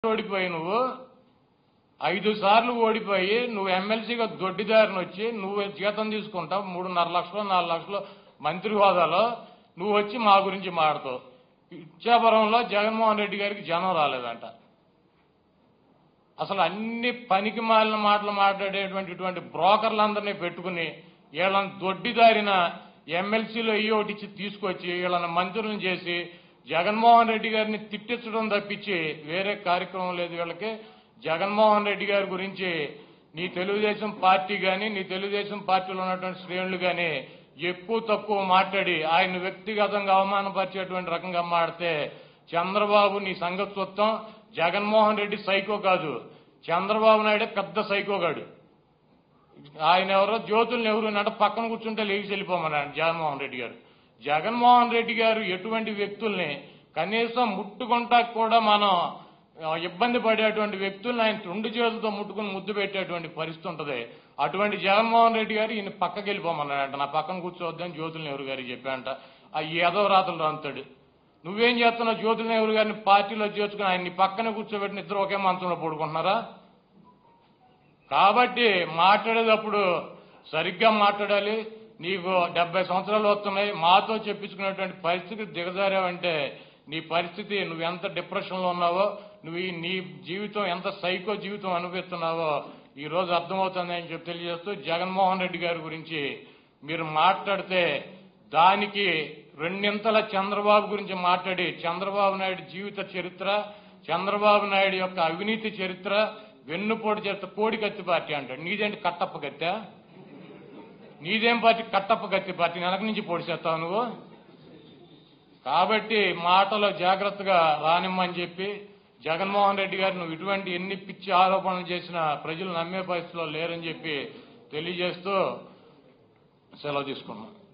ఓడిపోయి నువ్వు ఐదు సార్లు ఓడిపోయి నువ్వు ఎమ్మెల్సీగా దొడ్డిదారిని వచ్చి నువ్వు జీతం తీసుకుంటావు మూడున్నర లక్షలు నాలుగు లక్షలు మంత్రి హోదాలో నువ్వు వచ్చి మా గురించి మాడతావు ఇచ్చాపురంలో జగన్మోహన్ రెడ్డి గారికి జనం రాలేదంట అసలు అన్ని పనికి మాలిన మాటలు మాట్లాడేటువంటి ఇటువంటి బ్రోకర్లందరినీ పెట్టుకుని వీళ్ళని దొడ్డిదారిన ఎమ్మెల్సీలో ఈ ఒకటి ఇచ్చి తీసుకొచ్చి వీళ్ళని మంత్రులను చేసి జగన్మోహన్ రెడ్డి గారిని తిట్టించడం తప్పించి వేరే కార్యక్రమం లేదు వీళ్ళకి జగన్మోహన్ రెడ్డి గారి గురించి నీ తెలుగుదేశం పార్టీ గాని నీ తెలుగుదేశం పార్టీలో ఉన్నటువంటి శ్రేణులు గాని ఎక్కువ తక్కువ మాట్లాడి ఆయన వ్యక్తిగతంగా అవమానపరిచేటువంటి రకంగా మాడితే చంద్రబాబు నీ సంగతి చూస్తాం జగన్మోహన్ రెడ్డి సైకో కాదు చంద్రబాబు నాయుడు పెద్ద సైకోగాడు ఆయన ఎవరో జ్యోతులు ఎవరు అంటే పక్కన కూర్చుంటే లేచి వెళ్ళిపోమన్నాడు జగన్మోహన్ రెడ్డి గారు జగన్మోహన్ రెడ్డి గారు ఎటువంటి వ్యక్తుల్ని కనీసం ముట్టుకుంటా కూడా మనం ఆ, ఇబ్బంది పడేటువంటి వ్యక్తుల్ని ఆయన రెండు చేతులతో ముట్టుకుని ముద్దు పెట్టేటువంటి పరిస్థితి ఉంటది అటువంటి జగన్మోహన్ రెడ్డి గారు ఈయన పక్కకి వెళ్ళిపోమన్నాడంట నా పక్కన కూర్చోవద్దని జ్యోతుల నెహ్రూ గారికి చెప్పాడంట ఆ ఏదో రాతలు రాంతాడు నువ్వేం చేస్తున్నావు జ్యోతుల నెహ్రూ గారిని పార్టీలో చేర్చుకుని ఆయన్ని పక్కన కూర్చోబెట్టిన ఇద్దరు ఒకే మంచంలో పడుకుంటున్నారా కాబట్టి మాట్లాడేటప్పుడు సరిగ్గా మాట్లాడాలి నీకు డెబ్బై సంవత్సరాలు వస్తున్నాయి మాతో చెప్పించుకునేటువంటి పరిస్థితి దిగజారావంటే నీ పరిస్థితి నువ్వు ఎంత డిప్రెషన్లో ఉన్నావో నువ్వు ఈ నీ జీవితం ఎంత సైకో జీవితం అనుభవిస్తున్నావో ఈ రోజు అర్థమవుతుంది అని చెప్పి తెలియజేస్తూ జగన్మోహన్ రెడ్డి గారి గురించి మీరు మాట్లాడితే దానికి రెండింతల చంద్రబాబు గురించి మాట్లాడి చంద్రబాబు నాయుడు జీవిత చరిత్ర చంద్రబాబు నాయుడు యొక్క అవినీతి చరిత్ర వెన్నుపోటు చరిత్ర కోడికత్తి పార్టీ అంటాడు నీదేంటి కట్టప్ప కత్తా నీదేం పార్టీ కట్టప్ప కత్తి పార్టీ వెనక నుంచి పొడిచేస్తావు నువ్వు కాబట్టి మాటలో జాగ్రత్తగా రానిమ్మని చెప్పి జగన్మోహన్ రెడ్డి గారు నువ్వు ఇటువంటి ఎన్ని పిచ్చి ఆరోపణలు చేసినా ప్రజలు నమ్మే పరిస్థితిలో లేరని చెప్పి తెలియజేస్తూ సెలవు తీసుకున్నాం